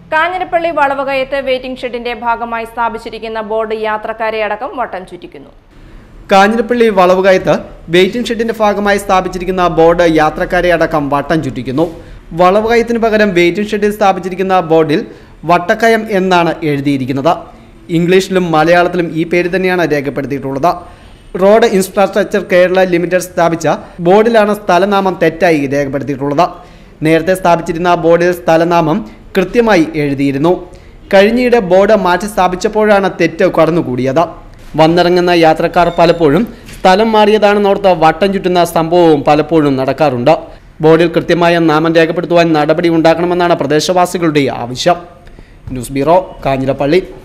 Kanjirappally വളവകയത്ത് waiting ഷെഡിന്റെ ഭാഗമായി സ്ഥാപിച്ചിരിക്കുന്ന board യാത്രക്കാരെ അടക്കം വട്ടം ചുറ്റിക്കുന്നു കാഞ്ഞിരപ്പള്ളി വളവുകയത്ത് വെയിറ്റിംഗ് ഷെഡിന്റെ ഭാഗമായി സ്ഥാപിച്ചിരിക്കുന്ന ബോർഡ് യാത്രക്കാരെ അടക്കം വട്ടം ചുറ്റിക്കുന്നു വളവുകയത്തിന് പകരം വെയിറ്റിംഗ് ഷെഡിൽ സ്ഥാപിച്ചിരിക്കുന്ന ബോർഡിൽ വട്ടക്കയം എന്നാണ് എഴുതിയിരിക്കുന്നത് ഇംഗ്ലീഷിലും മലയാളത്തിലും ഈ പേര് തന്നെയാണ് രേഖപ്പെടുത്തിയിട്ടുള്ളത് റോഡ് ഇൻഫ്രാസ്ട്രക്ചർ കേരള ലിമിറ്റഡ് സ്ഥാപിച്ച ബോർഡിലാണ് സ്ഥലനാമം തെറ്റായി രേഖപ്പെടുത്തിയിട്ടുള്ളത് നേരത്തെ സ്ഥാപിച്ചിരുന്ന ബോർഡിൽ സ്ഥലനാമം കൃത്യമായി എഴുതിയിരുന്നു കഴിഞ്ഞിടെ ബോർഡ് മാറ്റി സ്ഥാപിച്ചപ്പോഴാണ് തെറ്റ് കടന്നുകൂടിയത് വന്നിറങ്ങുന്ന യാത്രക്കാർ പലപ്പോഴും സ്ഥലം മാറിയതാണെന്നോർത്ത് വട്ടം ചുറ്റുന്ന സംഭവവും പലപ്പോഴും നടക്കാറുണ്ട് ബോർഡിൽ കൃത്യമായ നാമം രേഖപ്പെടുത്തുവാൻ നടപടി ഉണ്ടാക്കണമെന്നാണ് പ്രദേശവാസികളുടെ ആവശ്യം ന്യൂസ് ബ്യൂറോ കാഞ്ഞിരപ്പള്ളി